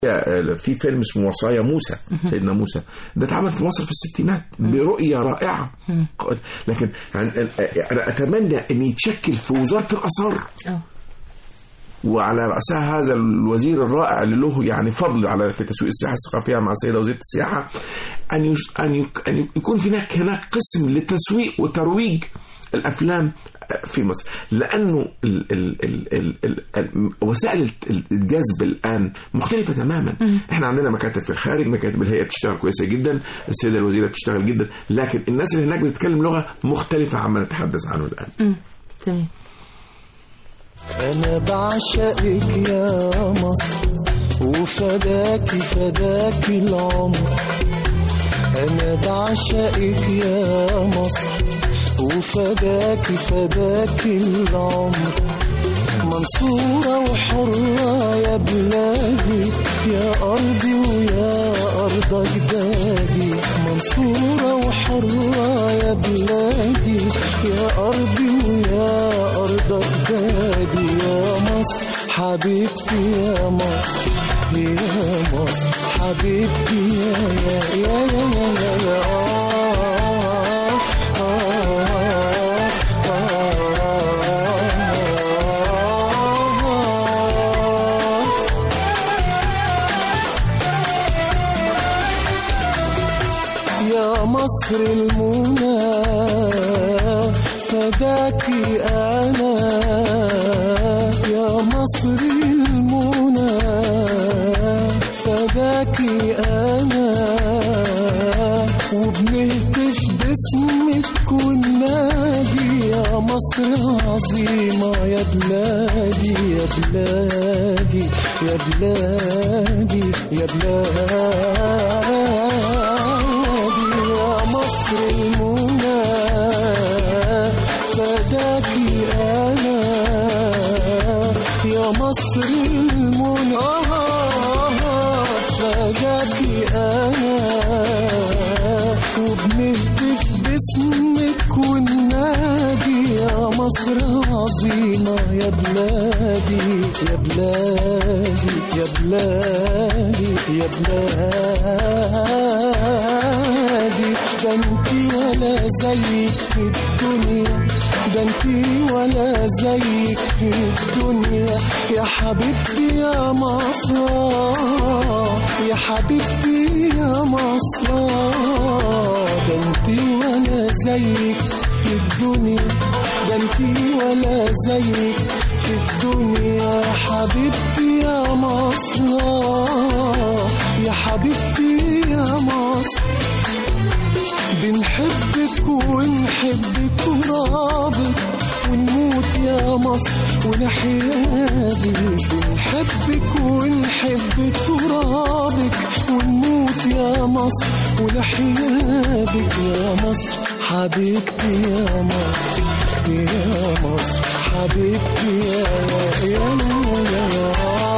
في فيلم اسمه وصايا موسى سيدنا موسى ده اتعمل في مصر في الستينات برؤية رائعة لكن يعني أنا أتمنى أن يتشكل في وزارة الآثار اه وعلى رأسها هذا الوزير الرائع اللي له يعني فضل على في تسويق السياحة الثقافية مع السيدة وزيرة السياحة أن يس أن يك أن يكون هناك هناك قسم لتسويق وترويج الافلام في مصر لانه ال ال ال ال ال ال وسائل الجذب الان مختلفه تماما احنا عندنا مكاتب في الخارج مكاتب الهيئه بتشتغل كويسه جدا السيده الوزيره بتشتغل جدا لكن الناس اللي هناك بتتكلم لغه مختلفه عما نتحدث عنه الان أمم، تمام أنا بعشقك يا مصر وفداكي فداكي العمر أنا بعشقك يا مصر وفداكي فداكي العمر منصورة وحرة يا بلادي يا أرضي ويا أرض أجدادي منصورة وحرة يا بلادي يا أرضي ويا أرض أجدادي يا مصر حبيبتي يا مصر يا مصر حبيبتي يا يا يا يا يا, يا, يا آه آه آه آه يا مصر المنى فداكي أنا يا مصر المنى فداكي أنا وبنهتف باسمك وننادي يا مصر عظيمة يا بلادي يا بلادي يا بلادي يا بلادي يا مصر المنى فداكي أنا يا مصر المنى فداكي أنا وبنهتف باسمك وننادي يا مصر عظيمة يا بلادي يا بلادي يا بلادي يا بلادي ده انتي ولا زيك في الدنيا ده انتي ولا زيك في الدنيا يا حبيبتي يا مصر يا حبيبتي يا مصر ده انتي ولا زيك في الدنيا ده انتي ولا زيك في الدنيا يا حبيبتي يا مصر يا حبيبتي يا مصر بنحبك ونحب ترابك ونموت يا مصر ونحيابك بنحبك ونحب ترابك ونموت يا مصر ونحيابك يا مصر حبيبتي يا مصر يا مصر حبيبتي يا يا يا يا,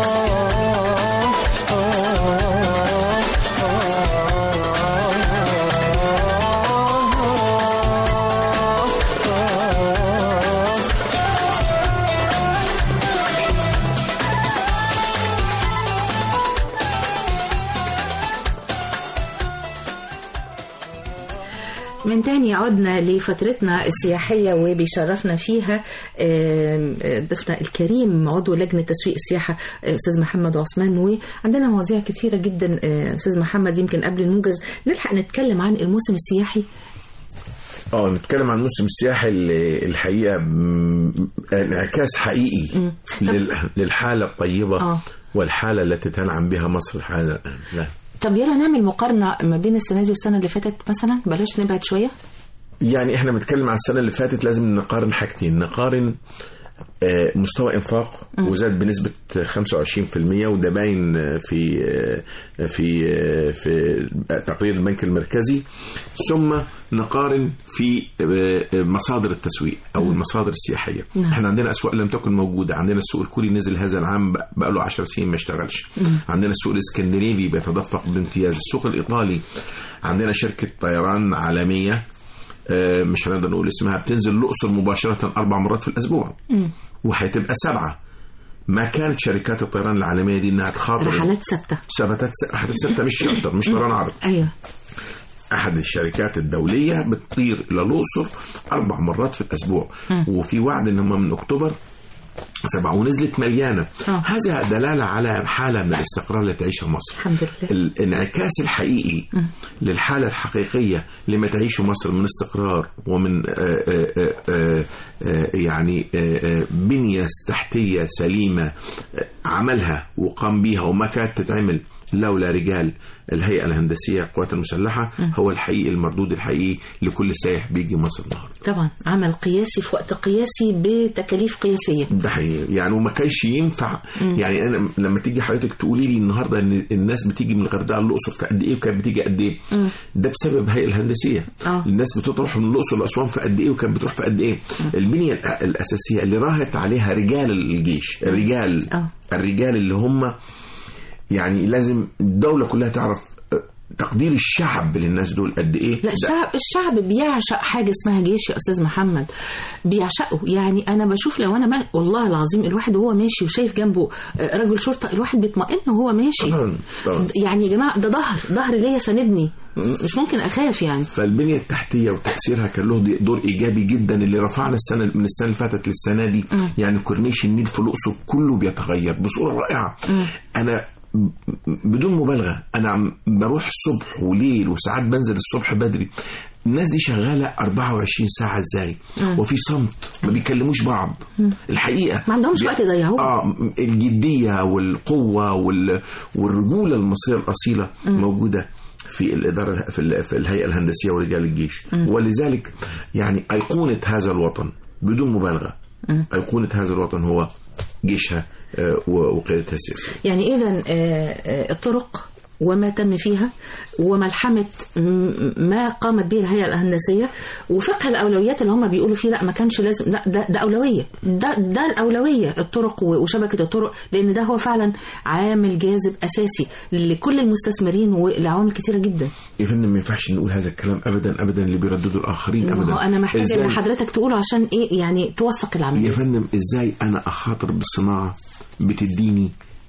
من تاني عدنا لفترتنا السياحية وبيشرفنا فيها آم، آه، ضيفنا الكريم عضو لجنة تسويق السياحة آه، أستاذ محمد عثمان وعندنا مواضيع كتيرة جدا آه، أستاذ محمد يمكن قبل الموجز نلحق نتكلم عن الموسم السياحي اه نتكلم عن الموسم السياحي اللي الحقيقه م- انعكاس حقيقي مم. لل- للحاله الطيبه آه. والحاله التي تنعم بها مصر الحالة الآن لا. طب يلا نعمل مقارنة ما بين السنة دي والسنة اللي فاتت مثلا بلاش نبعد شوية يعني احنا بنتكلم على السنه اللي فاتت لازم نقارن حاجتين نقارن آه، مستوى انفاق وزاد بنسبه 25% وده باين آه، في آه، في آه، في تقرير البنك المركزي ثم نقارن في آه، مصادر التسويق او المصادر السياحيه نعم. احنا عندنا اسواق لم تكن موجوده عندنا السوق الكوري نزل هذا العام بق- بقى له 10 سنين ما اشتغلش عندنا السوق الاسكندنافي بيتدفق بامتياز السوق الايطالي عندنا شركه طيران عالميه آه، مش هنقدر نقول اسمها بتنزل الاقصر مباشره اربع مرات في الاسبوع وهتبقى سبعه ما كانت شركات الطيران العالميه دي انها تخاطر رحلات ثابته شبكات رحلات ثابته مش شارتر مش طيران عرض ايوه احد الشركات الدوليه بتطير الى الاقصر اربع مرات في الاسبوع وفي وعد ان هم من اكتوبر سبعة ونزلت مليانة آه. هذا دلالة على حالة من الاستقرار اللي تعيشها مصر الحمد لله الانعكاس الحقيقي للحالة الحقيقية لما تعيشه مصر من استقرار ومن آه، آه، آه، آه، يعني آه، آه، بنية تحتية سليمة آه، عملها وقام بيها وما كانت تتعمل لولا رجال الهيئة الهندسية القوات المسلحة هو الحقيقي المردود الحقيقي لكل سائح بيجي مصر النهارده طبعا عمل قياسي في وقت قياسي بتكاليف قياسيه ده حقيقي يعني وما كانش ينفع يعني انا لما تيجي حضرتك تقولي لي النهارده ان الناس بتيجي من الغردقه للاقصر في قد ايه وكانت بتيجي قد ايه ده بسبب الهيئه الهندسيه آه. الناس بتروح من الاقصر لاسوان في قد ايه وكانت بتروح في قد ايه البنيه الأ- الاساسيه اللي راهت عليها رجال الجيش الرجال آه. الرجال اللي هم يعني لازم الدوله كلها تعرف آه، تقدير الشعب للناس دول قد ايه لا ده- الشعب الشعب بيعشق حاجه اسمها جيش يا استاذ محمد بيعشقه يعني انا بشوف لو انا ما والله العظيم الواحد وهو ماشي وشايف جنبه آه، رجل شرطه الواحد بيطمئن وهو ماشي طبعا طبعا يعني يا جماعه ده ظهر ظهر ليا ساندني مش ممكن اخاف يعني فالبنيه التحتيه وتاثيرها كان له دي- دور ايجابي جدا اللي رفعنا السنه من السنه اللي فاتت للسنه دي يعني كورنيش النيل في الاقصر كله بيتغير بصوره رائعه انا ب- بدون مبالغه انا عم بروح الصبح وليل وساعات بنزل الصبح بدري الناس دي شغاله 24 ساعه ازاي وفي صمت ما بيكلموش بعض الحقيقه ما عندهمش بي- وقت يضيعوه. اه الجديه والقوه وال... والرجوله المصريه الاصيله موجوده في الاداره في, ال... في الهيئه الهندسيه ورجال الجيش ولذلك يعني ايقونه هذا الوطن بدون مبالغه ايقونه هذا الوطن هو جيشها آه، و- وقيادتها السياسيه يعني اذا الطرق وما تم فيها وملحمة م- ما قامت به الهيئة الهندسية وفقه الأولويات اللي هم بيقولوا فيه لا ما كانش لازم لا ده, ده أولوية ده, ده الأولوية الطرق و- وشبكة الطرق لأن ده هو فعلا عامل جاذب أساسي لكل المستثمرين ولعوامل كتيرة جدا يا فندم ما ينفعش نقول هذا الكلام ابدا ابدا اللي بيرددوا الاخرين ما ابدا هو أنا محتاجة إزاي؟ إن حضرتك تقوله عشان إيه يعني توثق يا العملية فندم ازاي انا اخاطر بالصناعه بتديني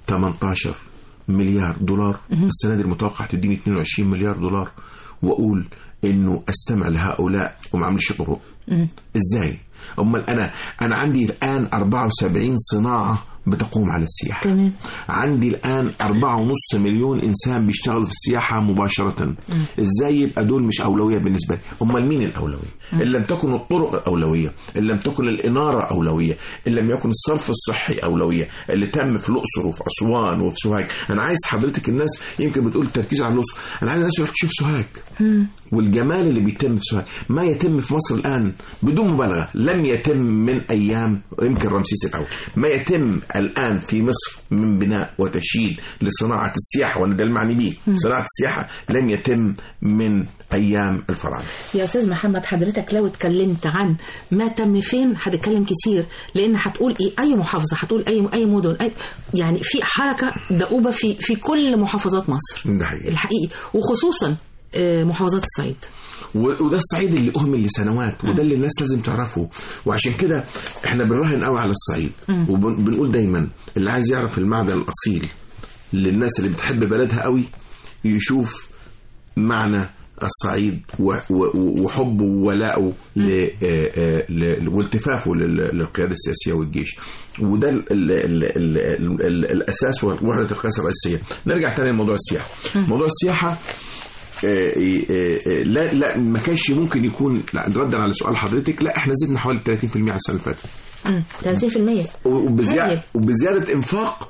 18 مليار دولار السنه دي المتوقع تديني 22 مليار دولار واقول انه استمع لهؤلاء وما اعملش طرق ازاي امال انا انا عندي الان 74 صناعه بتقوم على السياحه تمام عندي الآن أربعة ونص مليون إنسان بيشتغلوا في السياحة مباشرة إزاي يبقى دول مش أولوية بالنسبة لي أمال مين الأولوية إن لم تكن الطرق الأولوية إن لم تكن الإنارة أولوية إن لم يكن الصرف الصحي أولوية اللي تم في الأقصر وفي أسوان وفي سوهاج أنا عايز حضرتك الناس يمكن بتقول التركيز على الأقصر أنا عايز الناس يروح تشوف سوهاج والجمال اللي بيتم في سوهاج ما يتم في مصر الآن بدون مبالغة لم يتم من أيام يمكن رمسيس الأول ما يتم الآن في مصر من بناء وتشييد لصناعة السياحة وأنا ده المعني به صناعة السياحة لم يتم من أيام الفراعنة يا استاذ محمد حضرتك لو اتكلمت عن ما تم فين هتتكلم كتير لان هتقول ايه اي محافظه هتقول اي اي مدن أي يعني في حركه دؤوبه في في كل محافظات مصر ده حقيقي الحقيقي وخصوصا آه، محافظات الصعيد و- وده الصعيد اللي أهمل لسنوات وده اللي الناس لازم تعرفه وعشان كده احنا بنراهن قوي على الصعيد وبنقول دايما اللي عايز يعرف المعدن الأصيل للناس اللي بتحب بلدها قوي يشوف معنى الصعيد و- و- وحبه وولائه ل- آه، آه، ل- والتفافه لل- للقيادة السياسية والجيش وده ال ال ال ال ال ال الأساس ووحدة القياس الرئيسية نرجع تاني لموضوع السياحة موضوع السياحة آه، آه، آه، لا لا ما كانش ممكن يكون لا ردا على سؤال حضرتك لا احنا زدنا حوالي 30% على السنه اللي فاتت مم، 30% وبزياده هايل. وبزياده انفاق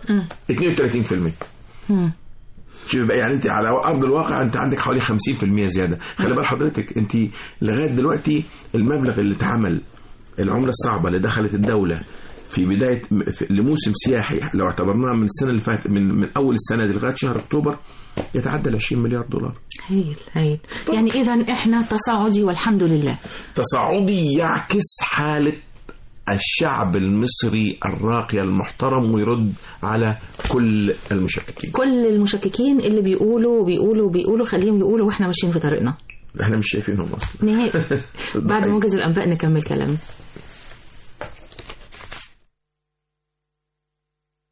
32% مم. شوف بقى يعني انت على ارض الواقع انت عندك حوالي 50% زياده خلي بال حضرتك انت لغايه دلوقتي المبلغ اللي اتعمل العمله الصعبه اللي دخلت الدوله في بدايه في- لموسم سياحي لو اعتبرناه من السنه اللي فاتت من من اول السنه دي لغايه شهر اكتوبر يتعدى ال 20 مليار دولار هايل هايل يعني اذا احنا تصاعدي والحمد لله تصاعدي يعكس حالة الشعب المصري الراقي المحترم ويرد على كل المشككين كل المشككين اللي بيقولوا بيقولوا بيقولوا خليهم يقولوا واحنا ماشيين في طريقنا احنا مش شايفينهم اصلا نهائي بعد موجز الانباء نكمل كلامنا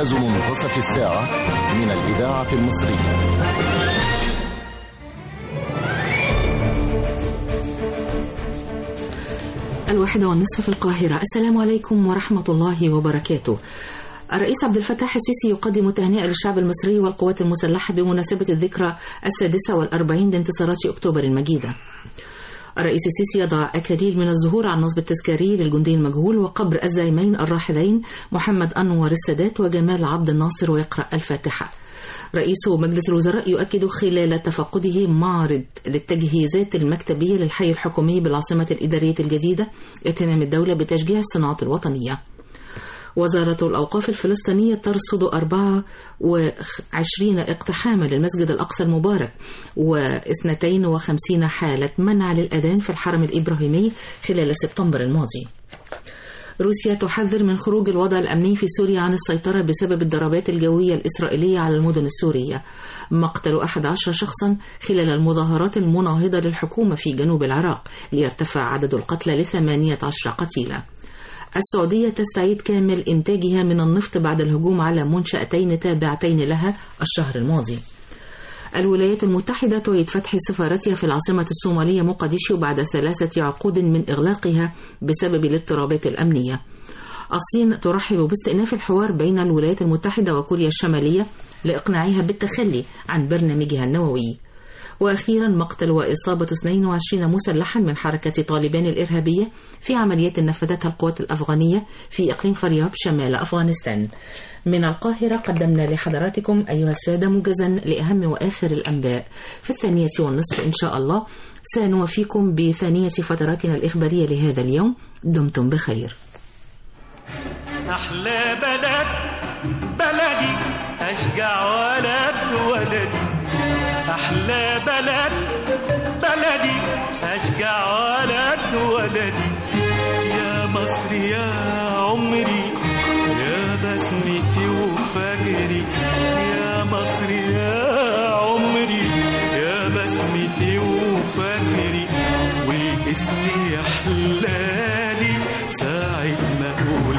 موجز منتصف الساعة من الإذاعة المصرية الواحدة والنصف في القاهرة السلام عليكم ورحمة الله وبركاته الرئيس عبد الفتاح السيسي يقدم تهنئة للشعب المصري والقوات المسلحة بمناسبة الذكرى السادسة والأربعين لانتصارات أكتوبر المجيدة الرئيس السيسي يضع أكاليل من الزهور على النصب التذكاري للجندي المجهول وقبر الزعيمين الراحلين محمد أنور السادات وجمال عبد الناصر ويقرأ الفاتحة رئيس مجلس الوزراء يؤكد خلال تفقده معرض للتجهيزات المكتبية للحي الحكومي بالعاصمة الإدارية الجديدة اهتمام الدولة بتشجيع الصناعات الوطنية وزارة الأوقاف الفلسطينية ترصد 24 اقتحاما للمسجد الأقصى المبارك و52 حالة منع للأذان في الحرم الإبراهيمي خلال سبتمبر الماضي روسيا تحذر من خروج الوضع الأمني في سوريا عن السيطرة بسبب الضربات الجوية الإسرائيلية على المدن السورية مقتل 11 شخصا خلال المظاهرات المناهضة للحكومة في جنوب العراق ليرتفع عدد القتلى ل 18 قتيلا السعودية تستعيد كامل إنتاجها من النفط بعد الهجوم على منشأتين تابعتين لها الشهر الماضي الولايات المتحدة تعيد فتح سفارتها في العاصمة الصومالية مقديشو بعد ثلاثة عقود من إغلاقها بسبب الاضطرابات الأمنية الصين ترحب باستئناف الحوار بين الولايات المتحدة وكوريا الشمالية لإقناعها بالتخلي عن برنامجها النووي وأخيرا مقتل وإصابة 22 مسلحا من حركة طالبان الإرهابية في عمليات نفذتها القوات الأفغانية في إقليم فارياب شمال أفغانستان من القاهرة قدمنا لحضراتكم أيها السادة موجزا لأهم وآخر الأنباء في الثانية والنصف إن شاء الله سنوفيكم بثانية فتراتنا الإخبارية لهذا اليوم دمتم بخير أحلى بلد بلدي أشجع ولد ولدي أحلى بلد بلدي أشجع ولد ولدي يا مصر يا عمري يا بسمتي وفجري يا مصر يا عمري يا بسمتي وفجري والاسم يحلالي ساعة ما أقول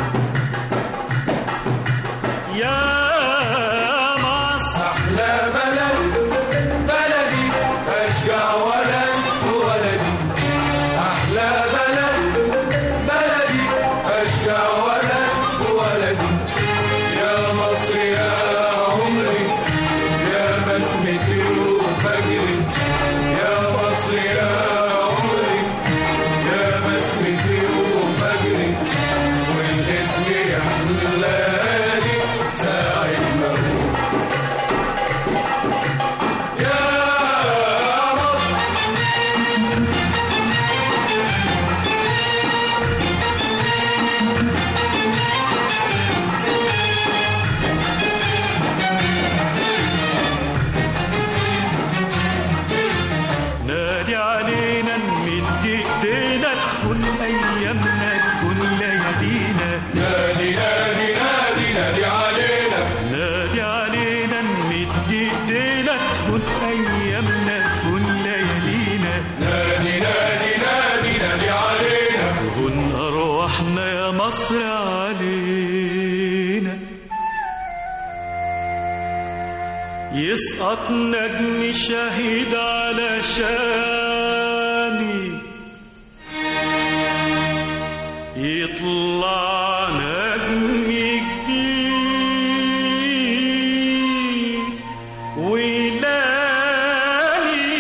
يا مصر أحلى بلد بلدي أشجع ولد ولدي أحلى بلد بلدي أشجع ولد ولدي يا مصر يا عمري يا بسمتي وفجري يا مصر يا عمري يا بسمتي وفجري والاسم يحلالي ساعة ما أقول يا مصر نادي علينا نمد ايدينا تكون ايامنا تكون ليالينا نادي نادي نادي نادي علينا نادي علينا نمد ايدينا تكون ايامنا تكون ليالينا نادي نادي نادي نادي علينا تهون ارواحنا يا مصر علينا يسقط نجم شهيد على شاني يطلع نجم جديد ويلالي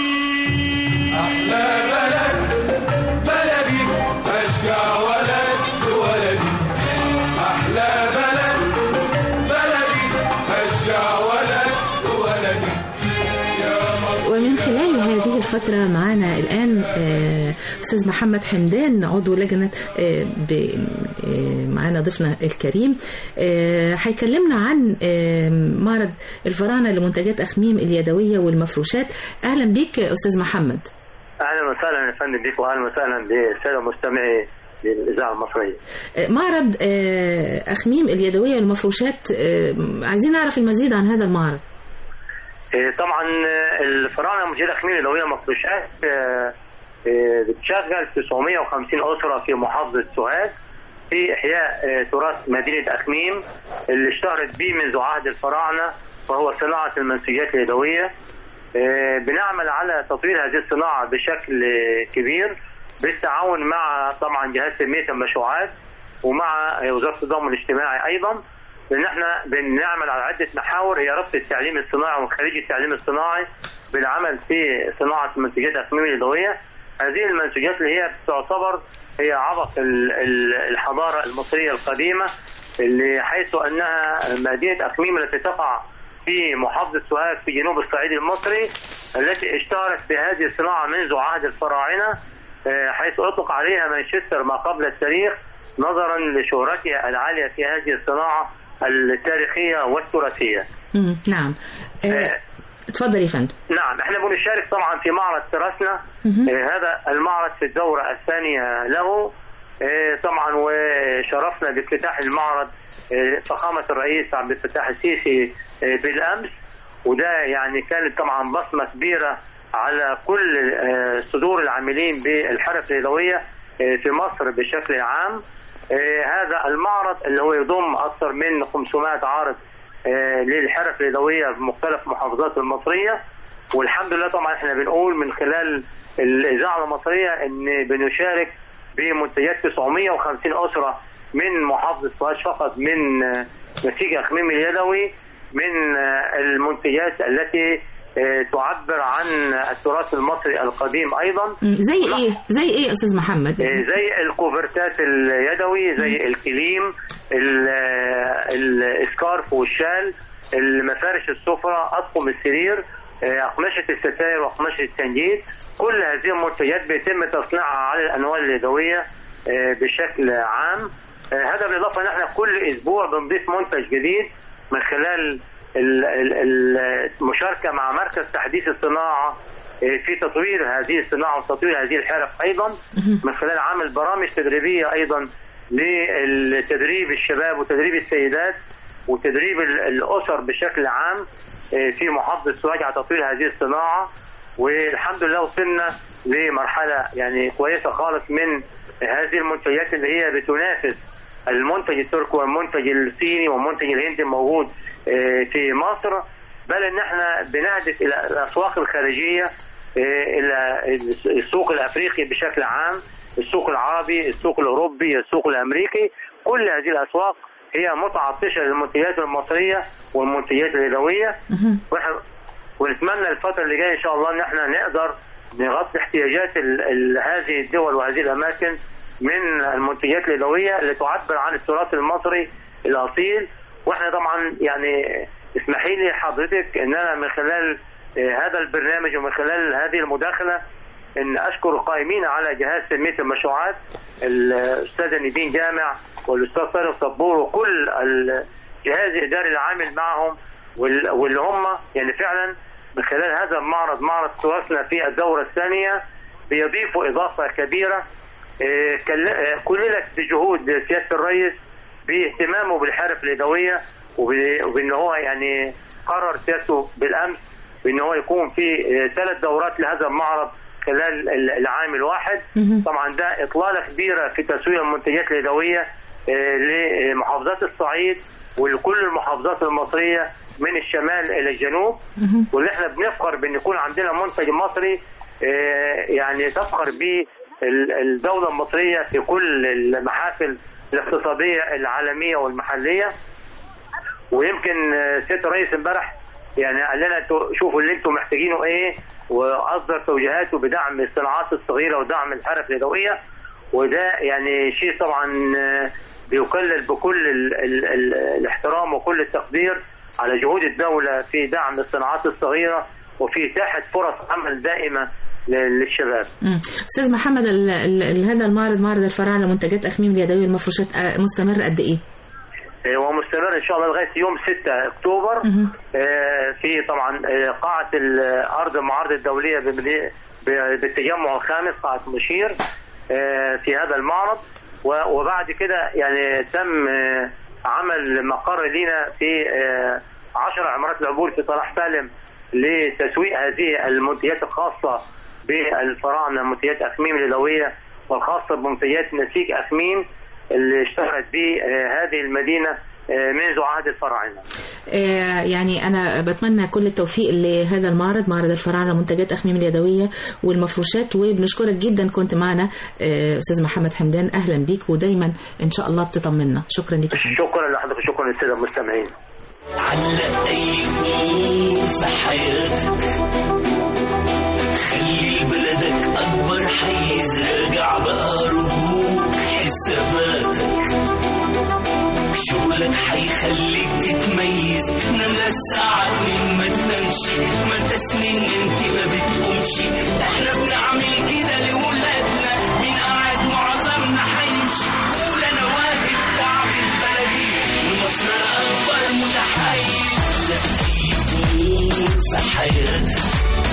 أحلى بلد بلدي أشجع ولد ولدي أحلى بلد بلدي أشجع ولد ولدي يا مصر ومن خلال هذه الفترة معنا الآن آه، أستاذ محمد حمدان عضو لجنة آه، ب- آه، معنا ضيفنا الكريم آه، هيكلمنا عن آه، معرض الفراعنة لمنتجات أخميم اليدوية والمفروشات أهلا بيك أستاذ محمد اهلا وسهلا يا فندم بيك واهلا وسهلا بالساده مستمعي للاذاعه المصريه. آه، معرض آه، أخميم اليدوية والمفروشات آه، عايزين نعرف المزيد عن هذا المعرض إيه، طبعا آه، الفراعنه مجيده خميل اللي هي مفروشات آه، آه، بتشغل 950 اسره في محافظه سوهاج في إحياء آه، تراث مدينة أخميم اللي اشتهرت به منذ عهد الفراعنة وهو صناعة المنسوجات اليدوية آه، بنعمل على تطوير هذه الصناعة بشكل آه، كبير بالتعاون مع طبعا جهاز تنمية المشروعات ومع آه، وزارة التضامن الاجتماعي أيضا لأن احنا بنعمل على عدة محاور هي ربط التعليم الصناعي وخريج التعليم الصناعي بالعمل في صناعة منتجات أثمين اليدوية هذه المنتجات اللي هي تعتبر هي عبق ال- ال- الحضارة المصرية القديمة اللي حيث أنها مدينة أخميم التي تقع في محافظة سوهاج في جنوب الصعيد المصري التي اشتهرت بهذه الصناعة منذ عهد الفراعنة آه، حيث أطلق عليها مانشستر ما قبل التاريخ نظرا لشهرتها العالية في هذه الصناعة التاريخية والتراثية مم. نعم آه، اتفضل يا فندم نعم احنا بنشارك طبعا في معرض تراثنا مهم. آه هذا المعرض في الدورة الثانية له آه طبعا وشرفنا بافتتاح المعرض آه فخامة الرئيس عبد الفتاح السيسي آه بالأمس وده يعني كانت طبعا بصمة كبيرة على كل آه صدور العاملين بالحرف اليدوية آه في مصر بشكل عام آه هذا المعرض اللي هو يضم أكثر من 500 عارض آه للحرف اليدوية في مختلف محافظات المصرية والحمد لله طبعا احنا بنقول من خلال الإذاعة المصرية إن بنشارك بمنتجات 950 أسرة من محافظة سوهاج فقط من آه، نسيج أخميم اليدوي من آه، المنتجات التي آه، تعبر عن التراث المصري القديم أيضا مم. زي ايه زي ايه يا استاذ محمد آه، زي الكوفرتات اليدوي زي الكليم ال- آه، الاسكارف والشال المفارش السفرة أطقم السرير آه، أقمشة الستائر وأقمشة التنجيد كل هذه المنتجات بيتم تصنيعها على الأنواع اليدوية آه، بشكل عام آه، هذا بالإضافة أن احنا كل أسبوع بنضيف منتج جديد من خلال ال- ال- المشاركة مع مركز تحديث الصناعة آه، في تطوير هذه الصناعة وتطوير هذه الحرف أيضا من خلال عمل برامج تدريبية أيضا لتدريب الشباب وتدريب السيدات وتدريب ال- الأسر بشكل عام آه، في محافظة سوهاج على تطوير هذه الصناعة والحمد لله وصلنا لمرحلة يعني كويسة خالص من هذه المنتجات اللي هي بتنافس المنتج التركي والمنتج الصيني والمنتج الهندي الموجود آه، في مصر بل ان احنا بنهدف الى الاسواق الخارجيه آه، الى السوق الافريقي بشكل عام السوق العربي السوق الاوروبي السوق الامريكي كل هذه الاسواق هي متعطشه للمنتجات المصريه والمنتجات اليدويه مهم. واحنا ونتمنى الفتره اللي جايه ان شاء الله ان احنا نقدر نغطي احتياجات ال ال هذه الدول وهذه الاماكن من المنتجات اليدويه اللي تعبر عن التراث المصري الاصيل واحنا طبعا يعني اسمحي لي حضرتك ان انا من خلال آه، هذا البرنامج ومن خلال هذه المداخله ان اشكر القائمين على جهاز تنميه المشروعات الاستاذه نيفين جامع والاستاذ طارق صبور وكل الجهاز الاداري العامل معهم وال- واللي هم يعني فعلا من خلال هذا المعرض معرض تراثنا في الدوره الثانيه بيضيفوا اضافه كبيره آه، كل- آه، كللت بجهود سياده الرئيس باهتمامه بالحرف اليدويه وب- وبان هو يعني قرر سيادته بالامس بان هو يكون في آه، ثلاث دورات لهذا المعرض خلال ال- العام الواحد مهم. طبعا ده اطلاله كبيره في تسويق المنتجات اليدويه آه، لمحافظات الصعيد ولكل المحافظات المصريه من الشمال الى الجنوب مهم. واللي احنا بنفخر بان يكون عندنا منتج مصري آه، يعني تفخر به ال- الدوله المصريه في كل المحافل الاقتصاديه العالميه والمحليه ويمكن آه، سياده الرئيس امبارح يعني قال لنا انتوا شوفوا اللي انتم محتاجينه ايه واصدر توجيهاته بدعم الصناعات الصغيره ودعم الحرف اليدويه وده يعني شيء طبعا آه، بيكلل بكل ال ال ال الاحترام وكل التقدير على جهود الدوله في دعم الصناعات الصغيره وفي اتاحه فرص عمل دائمه ل- للشباب. مم. استاذ محمد ال ال ال هذا المعرض معرض الفراعنه لمنتجات اخميم اليدويه المفروشات آه، مستمر قد ايه؟ آه، ومستمر ان شاء الله لغايه يوم 6 اكتوبر مهم. آه، في طبعا آه، قاعه ارض المعارض الدوليه بمدي- ب- بالتجمع الخامس قاعه مشير آه، في هذا المعرض و- وبعد كده يعني تم آه، عمل مقر لينا في آه، 10 عمارات العبور في صلاح سالم لتسويق هذه المنتجات الخاصه بالفراعنه منتجات اخميم اليدويه والخاصه بمنتجات نسيج اخميم اللي اشتهرت به آه، هذه المدينه آه، منذ عهد الفراعنه آه، يعني أنا بتمنى كل التوفيق لهذا المعرض معرض الفراعنة منتجات أخميم اليدوية والمفروشات وبنشكرك جدا كنت معنا آه، أستاذ محمد حمدان أهلا بيك ودايما إن شاء الله تطمنا شكرا لك يا فندم. شكرا لحضرتك شكرا للساده المستمعين علق أي أمور في حياتك خلي لبلدك أكبر حيز راجع بقى رجوك حساباتك شغلك حيخليك تتميز نام الساعات من ما تنامش ما انت سنين انت ما بتقومش احنا بنعمل كده لولادنا مين قاعد معظمنا حيمشي قول انا واجب تعب البلدي ومصر اكبر متحيز لا في في حياتك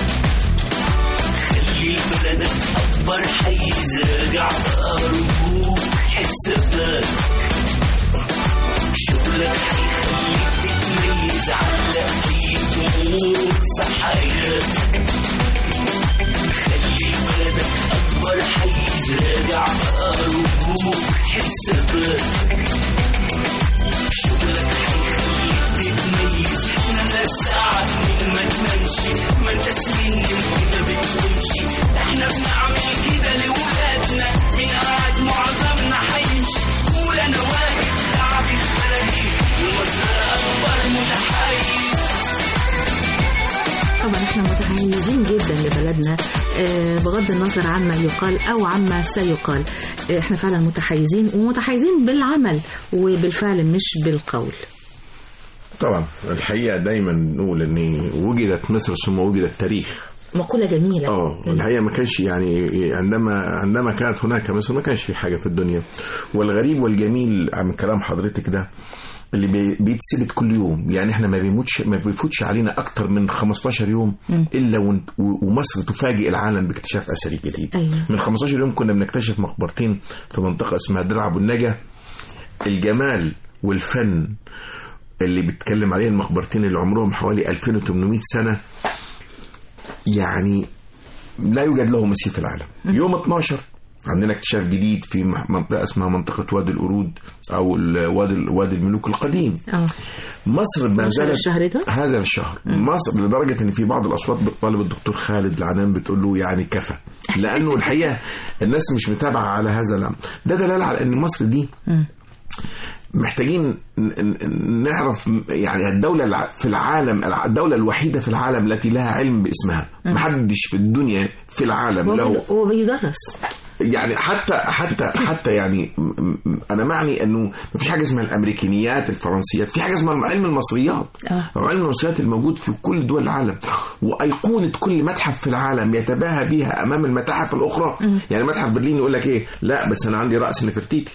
خلي بلدك اكبر حيز راجع بقى رجوك حساباتك شغلك هيخليك تتميز علق فيك امور في حياتك خلي بلدك اكبر حيز راجع بقى رجوك حساباتك شغلك هيخليك تتميز انا ساعات من ما تنامش ما انت سنين انت ما بتقومش احنا بنعمل كده لولادنا مين قاعد معظمنا حيمشي قول انا واجب تعب البلدي ومصر اكبر متحيز طبعا احنا متحيزين جدا لبلدنا آه، بغض النظر عما يقال او عما سيقال آه، احنا فعلا متحيزين ومتحيزين بالعمل وبالفعل مش بالقول طبعا الحقيقه دايما نقول ان وجدت مصر ثم وجد التاريخ مقولة جميلة اه الحقيقه ما كانش يعني عندما عندما كانت هناك مصر ما كانش في حاجه في الدنيا والغريب والجميل من كلام حضرتك ده اللي بي- بيتثبت كل يوم يعني احنا ما بيموتش ما بيفوتش علينا اكتر من 15 يوم الا ون- و- ومصر تفاجئ العالم باكتشاف اثري جديد أيوة. من 15 يوم كنا بنكتشف مقبرتين في منطقه اسمها درع ابو النجا الجمال والفن اللي بيتكلم عليه المقبرتين اللي عمرهم حوالي 2800 سنه يعني لا يوجد له مثيل في العالم يوم 12 عندنا اكتشاف جديد في مح- منطقه اسمها منطقه وادي القرود او ال- وادي وادي الملوك القديم اه مصر ما منشر زالت الشهر ده؟ هذا الشهر مصر لدرجه ان في بعض الاصوات بتطالب الدكتور خالد العنان بتقول له يعني كفى لانه الحقيقه الناس مش متابعه على هذا الامر ده دلاله على ان مصر دي محتاجين ن- ن- نعرف يعني الدولة الع- في العالم الع- الدولة الوحيدة في العالم التي لها علم باسمها محدش في الدنيا في العالم هو له بي- هو بيدرس يعني حتى حتى حتى يعني م- م- انا معني انه ما فيش حاجه اسمها الامريكانيات الفرنسيات في حاجه اسمها علم المصريات آه. علم المصريات الموجود في كل دول العالم وايقونه كل متحف في العالم يتباهى بها امام المتاحف الاخرى يعني متحف برلين يقول لك ايه لا بس انا عندي راس نفرتيتي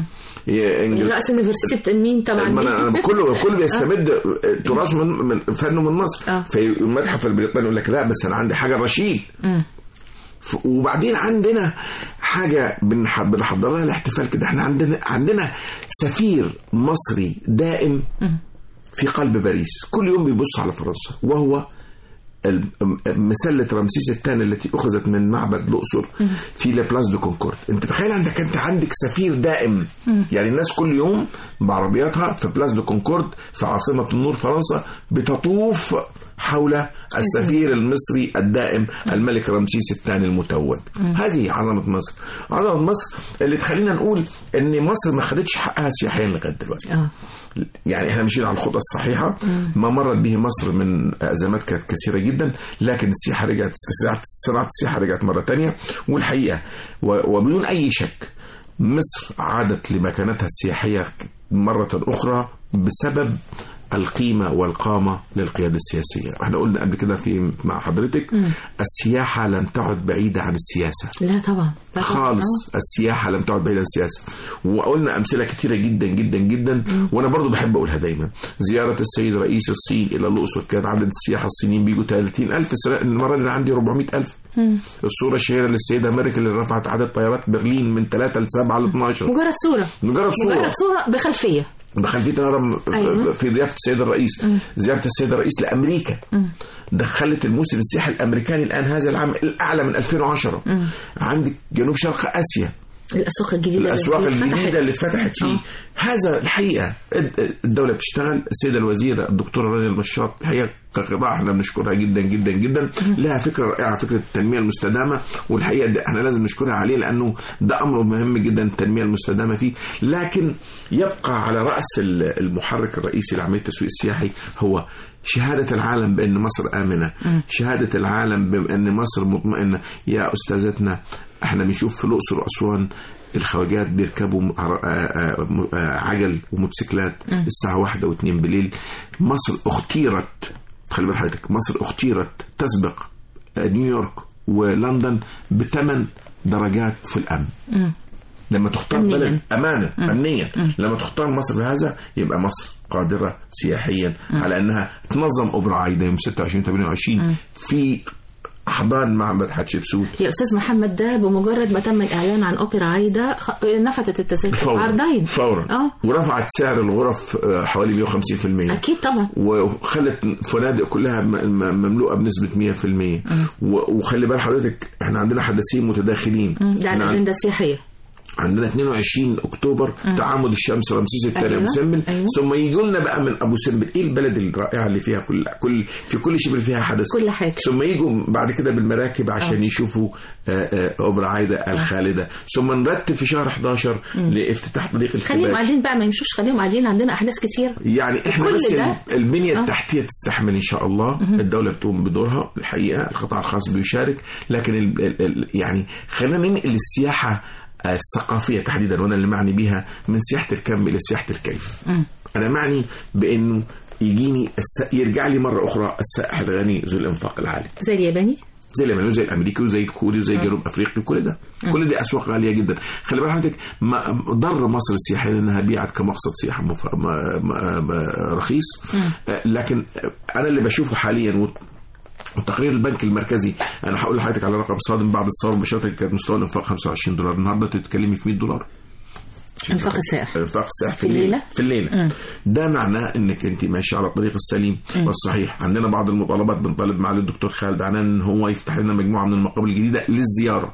إيه، إنجل- رأس يونيفرسيتي مين طبعا ما أنا- مين؟ كله كله بيستمد تراث من, من فنه من مصر آه. في المتحف البريطاني يقول لك لا بس انا عندي حاجه رشيد مم. ف- وبعدين عندنا حاجه بنح- بنحضر لها الاحتفال كده احنا عندنا عندنا سفير مصري دائم في قلب باريس كل يوم بيبص على فرنسا وهو الم- مسلة رمسيس الثاني التي أخذت من معبد الأقصر في لابلاس دو كونكورد أنت تخيل عندك أنت عندك سفير دائم يعني الناس كل يوم بعربياتها في بلاس دو كونكورد في عاصمة النور فرنسا بتطوف حول السفير المصري الدائم الملك رمسيس الثاني المتوج هذه عظمة مصر عظمة مصر اللي تخلينا نقول ان مصر ما خدتش حقها سياحيا لغايه دلوقتي اه يعني احنا مشينا على الخطى الصحيحه ما مرت به مصر من ازمات كانت كثيره جدا لكن السياحه رجعت صناعه صناعة السياحه رجعت مره تانية والحقيقه و- وبدون اي شك مصر عادت لمكانتها السياحيه مره اخرى بسبب القيمة والقامة للقيادة السياسية احنا قلنا قبل كده في مع حضرتك السياحة لم تعد بعيدة عن السياسة لا طبعا لا طبعاً. خالص السياحه لم تعد بعيده عن السياسه وقلنا امثله كثيره جدا جدا جدا وانا برضو بحب اقولها دايما زياره السيد رئيس الصين الى الاقصر كان عدد السياح الصينيين بيجوا 30000 السنة- المره دي أنا عندي 400000 الصوره الشهيره للسيده ميركل اللي رفعت عدد طيارات برلين من 3 ل 7 ل 12 مجرد صورة مجرد صوره مجرد صورة بخلفية بخلفيه الهرم في- أيوة. في ضيافه السيد الرئيس زياره السيد الرئيس لامريكا دخلت الموسم السياحي الامريكاني الان هذا العام الاعلى من 2010 عندك جنوب شرق اسيا الاسواق الجديده اللي الاسواق اتفتحت. الجديده اللي اتفتحت فيه آه. هذا الحقيقه الدوله بتشتغل السيده الوزيره الدكتوره رانيا البشار الحقيقه كقطاع احنا بنشكرها جدا جدا جدا لها فكره رائعه فكره التنميه المستدامه والحقيقه ده احنا لازم نشكرها عليه لانه ده امر مهم جدا التنميه المستدامه فيه لكن يبقى على راس ال- المحرك الرئيسي لعمليه التسويق السياحي هو شهادة العالم بأن مصر آمنة شهادة العالم بأن مصر مطمئنة يا أستاذتنا احنا بنشوف في الأقصر وأسوان الخواجات بيركبوا م- عر- آه، آه، م- آه، عجل وموتوسيكلات الساعة واحدة واثنين بالليل مصر اختيرت خلي بال حضرتك مصر اختيرت تسبق آه، نيويورك ولندن بثمان درجات في الأمن لما تختار أمنياً. بلد أمانة أمنيا لما تختار مصر بهذا يبقى مصر قادرة سياحيا على أنها تنظم أوبرا عايدة يوم 26 28 في أحضان معبد حتشبسوت يا استاذ محمد ده بمجرد ما تم الاعلان عن اوبرا عايده خ... نفتت التذاكر فورا عرضين فورا اه ورفعت سعر الغرف آه، حوالي 150% اكيد طبعا وخلت فنادق كلها م- م- مملوءه بنسبه 100% و- وخلي بال حضرتك احنا عندنا حدثين متداخلين مم. ده على إحنا الاجنده السياحيه عندنا 22 اكتوبر تعامد الشمس رمسيس الثاني أيوة. ابو سمبل أيوة. ثم يجوا لنا بقى من ابو سمبل ايه البلد الرائعه اللي فيها كل كل في كل شبر فيها حدث كل حاجة. ثم يجوا بعد كده بالمراكب عشان يشوفوا آه، آه، اوبرا عايده الخالده ثم نرتب في شهر 11 لافتتاح طريق خليهم الكباش قاعدين بقى ما يمشوش خليهم قاعدين عندنا احداث كتير يعني احنا كل بس ده- البنيه آه. التحتيه تستحمل ان شاء الله الدوله بتقوم بدورها الحقيقه القطاع الخاص بيشارك لكن ال ال ال يعني خلينا ننقل السياحه الثقافيه تحديدا وانا اللي معني بيها من سياحه الكم الى سياحه الكيف انا معني بانه يجيني الس... يرجع لي مره اخرى السائح الغني ذو الانفاق العالي زي الياباني زي الياباني وزي الامريكي وزي الكوري وزي جنوب افريقيا كل ده كل دي اسواق غاليه جدا خلي بالك حضرتك ما ضر مصر السياحيه لانها بيعت كمقصد سياحه مف... ما... ما... ما... رخيص آه، لكن آه، انا اللي بشوفه حاليا و... وتقرير البنك المركزي انا هقول لحضرتك على رقم صادم بعد الثوره مباشره كان مستوى الانفاق 25 دولار النهارده تتكلمي في 100 دولار انفاق السائح انفاق السائح في في الليلة؟ الليله في الليله ده معناه انك انت ماشي على الطريق السليم والصحيح عندنا بعض المطالبات بنطالب معالي الدكتور خالد عنان ان هو يفتح لنا مجموعه من المقابر الجديده للزياره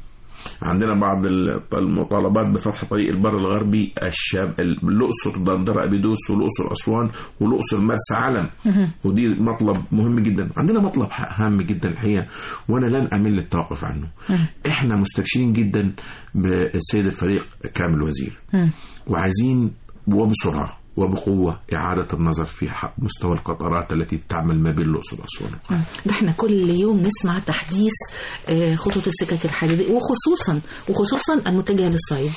عندنا بعض ال- المطالبات بفتح طريق البر الغربي الشاب الاقصر دندره ابيدوس والاقصر اسوان والاقصر مرسى علم ودي مطلب مهم جدا عندنا مطلب هام جدا الحقيقه وانا لن امل التوقف عنه احنا مستبشرين جدا بالسيد الفريق كامل وزير وعايزين وبسرعه وبقوة إعادة النظر في حق مستوى القطارات التي تعمل ما بين الأقصر وأسوان ده احنا كل يوم نسمع تحديث آه، خطوط السكك الحديدية وخصوصا وخصوصا المتجهة للصعيد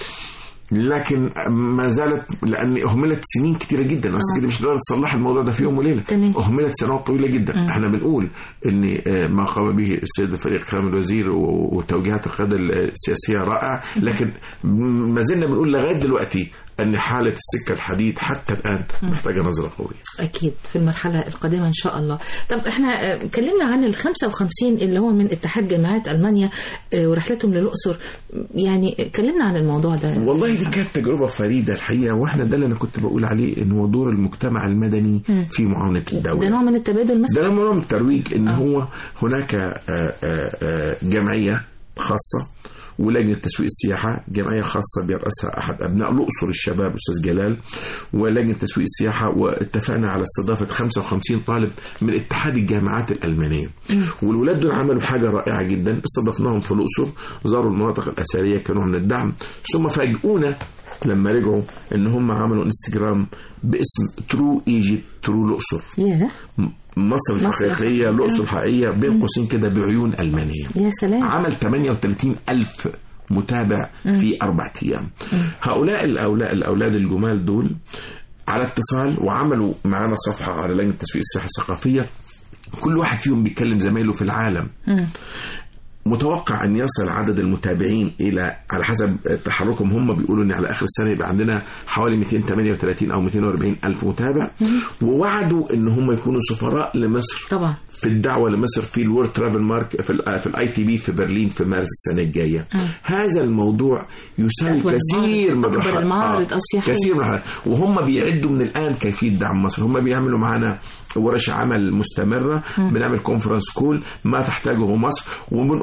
لكن ما زالت لان اهملت سنين كتيره جدا اصل كده مش هتقدر تصلح الموضوع ده في يوم وليله تمام. اهملت سنوات طويله جدا احنا بنقول ان آه، ما قام به السيد الفريق خامل الوزير و- وتوجيهات القياده السياسيه رائع لكن ما زلنا بنقول لغايه دلوقتي ان حاله السكه الحديد حتى الان محتاجه نظره قويه أكيد في المرحلة القادمة إن شاء الله طب إحنا آه، اتكلمنا عن ال 55 اللي هو من اتحاد جامعات ألمانيا آه، ورحلتهم للأقصر يعني اتكلمنا عن الموضوع ده والله دي كانت تجربه فريده الحقيقه واحنا ده اللي انا كنت بقول عليه ان هو دور المجتمع المدني في معاونه الدوله ده نوع من التبادل مثلا ده نوع من الترويج ان هو هناك آه، آه، آه، جمعيه خاصه ولجنه تسويق السياحه جمعيه خاصه بيرأسها احد ابناء الاقصر الشباب استاذ جلال ولجنه تسويق السياحه واتفقنا على استضافه 55 طالب من اتحاد الجامعات الالمانيه والولاد دول عملوا حاجه رائعه جدا استضفناهم في الاقصر زاروا المناطق الاثريه كنوع من الدعم ثم فاجئونا لما رجعوا ان هم عملوا انستجرام باسم ترو ايجيبت ترو الاقصر ياه مصر مصر. الحقيقية الأقصر الحقيقية بين قوسين كده بعيون ألمانية يا سلام عمل 38 ألف متابع في أربع أيام هؤلاء الأولاد الأولاد الجمال دول على اتصال وعملوا معانا صفحة على لجنة تسويق السياحة الثقافية كل واحد فيهم بيتكلم زمايله في العالم متوقع ان يصل عدد المتابعين الى على حسب تحركهم هم بيقولوا ان على اخر السنه يبقى عندنا حوالي 238 او 240 الف متابع ووعدوا ان هم يكونوا سفراء لمصر طبعا في الدعوه لمصر في الورد ترافل مارك في ال في الاي تي بي في برلين في مارس السنه الجايه هذا الموضوع يساوي أكبر كثير من المعارض- أكبر الرحلات. المعارض آه، السياحية. كثير من الرحلات. وهم بيعدوا من الان كيفيه دعم مصر هم بيعملوا معانا ورش عمل مستمره بنعمل كونفرنس كول ما تحتاجه مصر وبنقول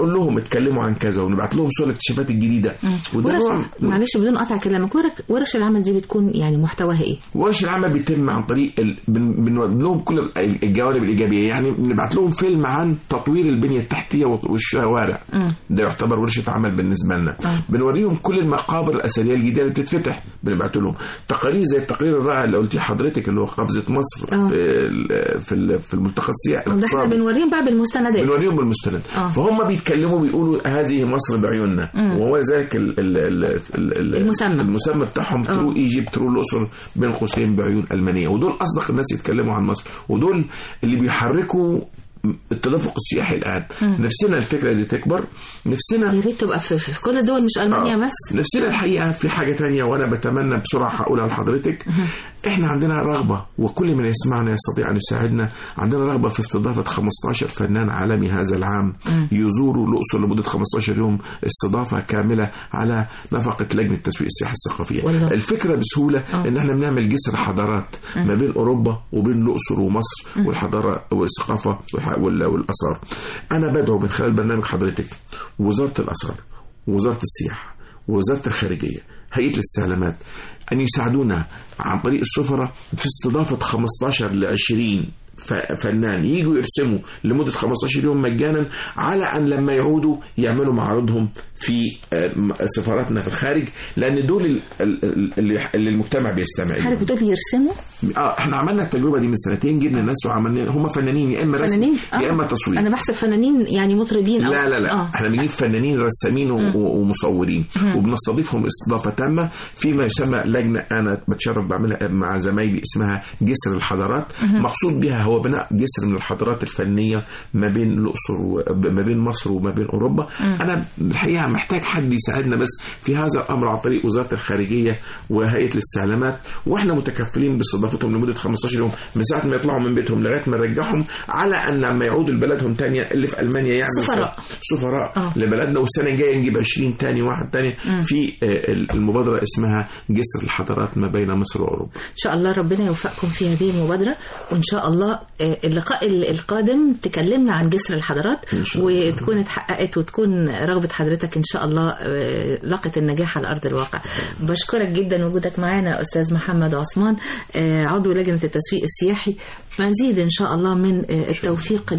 ونقول لهم اتكلموا عن كذا ونبعت لهم صور الاكتشافات الجديده وده ورش نوع معلش بدون قطع كلامك ورك- ورش العمل دي بتكون يعني محتواها ايه؟ ورش العمل بيتم عن طريق ال... بن... بنودي لهم كل ال- الجوانب الايجابيه يعني بنبعت لهم فيلم عن تطوير البنيه التحتيه والشوارع مم. ده يعتبر ورشه عمل بالنسبه لنا بنوريهم كل المقابر الاثريه الجديده اللي بتتفتح بنبعت لهم تقارير زي التقرير الرائع اللي قلتيه حضرتك اللي هو قفزه مصر آه. في ال... في ال... في الملتقى السياحي ده احنا الاقتصادي. بنوريهم بقى بالمستندات بنوريهم بالمستند آه. فهم بيتكلموا بيقولوا هذه مصر بعيوننا وهو ذلك ال ال ال ال ال المسمى. المسمى بتاعهم ترو ايجيبت ترو الاقصر بين قوسين بعيون المانيه ودول اصدق الناس يتكلموا عن مصر ودول اللي بيحركوا التدفق السياحي الان نفسنا الفكره دي تكبر نفسنا يا ريت تبقى في, في كل الدول مش المانيا آه. بس نفسنا الحقيقه في حاجه تانية وانا بتمنى بسرعه هقولها لحضرتك احنا عندنا رغبه وكل من يسمعنا يستطيع ان يساعدنا عندنا رغبه في استضافه 15 فنان عالمي هذا العام يزوروا الاقصر لمده 15 يوم استضافه كامله على نفقه لجنه تسويق السياحه الثقافيه والله. الفكره بسهوله آه. ان احنا بنعمل جسر حضارات ما بين اوروبا وبين الاقصر ومصر والحضاره والثقافه والح- وال- والاثار انا بدعو من خلال برنامج حضرتك وزاره الاثار ووزاره السياحه ووزاره الخارجيه هيئه الاستعلامات ان يساعدونا عن طريق السفراء في استضافه 15 ل 20 ف- فنان يجوا يرسموا لمده 15 يوم مجانا على ان لما يعودوا يعملوا معارضهم في آه، م- سفاراتنا في الخارج لان دول ال- ال- ال- اللي اللي المجتمع بيستمع حضرتك لهم. بتقولي يرسموا اه احنا عملنا التجربه دي من سنتين جبنا ناس وعملنا هم فنانين يا اما رسم فنانين يا اما تصوير انا بحسب فنانين يعني مطربين أو لا لا لا آه. احنا بنجيب فنانين رسامين و- و- ومصورين وبنستضيفهم استضافه تامه فيما يسمى لجنه انا بتشرف بعملها مع زمايلي اسمها جسر الحضارات مقصود بها هو بناء جسر من الحضارات الفنيه ما بين الاقصر و- ما بين مصر وما بين اوروبا انا الحقيقه محتاج حد يساعدنا بس في هذا الامر عن طريق وزاره الخارجيه وهيئه الاستعلامات واحنا متكفلين باستضافتهم لمده 15 يوم من ساعه ما يطلعوا من بيتهم لغايه ما نرجعهم على ان لما يعودوا لبلدهم تانية اللي في المانيا يعملوا سفراء. سفراء آه. لبلدنا والسنه الجايه نجيب 20 تاني واحد تاني في آه، المبادره اسمها جسر الحضارات ما بين مصر واوروبا ان شاء الله ربنا يوفقكم في هذه المبادره وان شاء الله آه، اللقاء ال- القادم تكلمنا عن جسر الحضارات إن شاء الله. وتكون اتحققت وتكون رغبه حضرتك ان شاء الله آه، لقت النجاح على ارض الواقع بشكرك جدا وجودك معنا استاذ محمد عثمان آه، عضو لجنه التسويق السياحي مزيد ان شاء الله من آه، التوفيق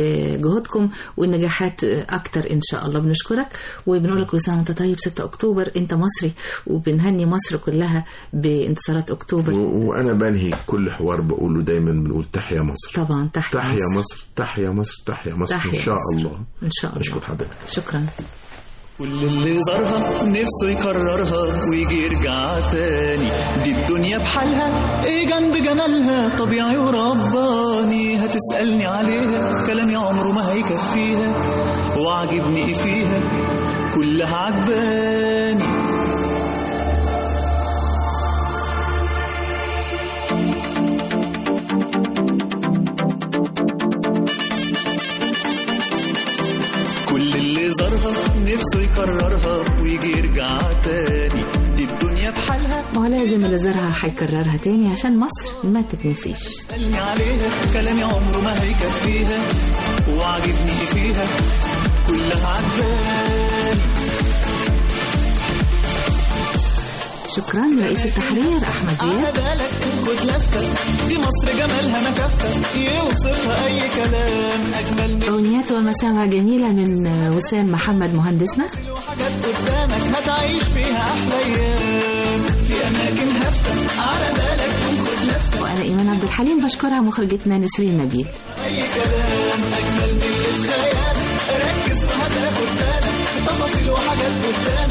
لجهودكم والنجاحات آه، اكتر ان شاء الله بنشكرك وبنقول لك كل سنه وانت طيب 6 اكتوبر انت مصري وبنهني مصر كلها بانتصارات اكتوبر و- وانا بنهي كل حوار بقوله دايما بنقول تحيا مصر طبعا تحيا تحيا مصر. مصر تحيا مصر تحيا مصر تحيا ان شاء مصر. الله ان شاء الله اشكر حضرتك شكرا كل اللي زارها نفسه يكررها ويجي يرجع تاني دي الدنيا بحالها ايه جنب جمالها طبيعي ورباني هتسألني عليها كلامي عمره ما هيكفيها وعجبني ايه فيها كلها عجباني كل اللي زارها نفسه يكررها ويجي يرجع تاني دي الدنيا بحالها ولازم اللي زارها هيكررها تاني عشان مصر ما تتنسيش سألني عليها كلامي عمره ما هيكفيها وعجبني ايه فيها كلها عجباني شكرا رئيس التحرير احمد على زياد بالك خد لفة دي مصر جمالها ما كفة يوصفها أي كلام أجمل من اغنيات ومسامع جميله من وسام محمد مهندسنا حاجات قدامك هتعيش فيها أحلى أيام في أماكن هفة على بالك خد لفة وانا ايمان عبد الحليم بشكرها مخرجتنا نسرين نبيل أي كلام أجمل من اللي في خيالك ركز وهتاخد بالك تفاصيل وحاجات قدامك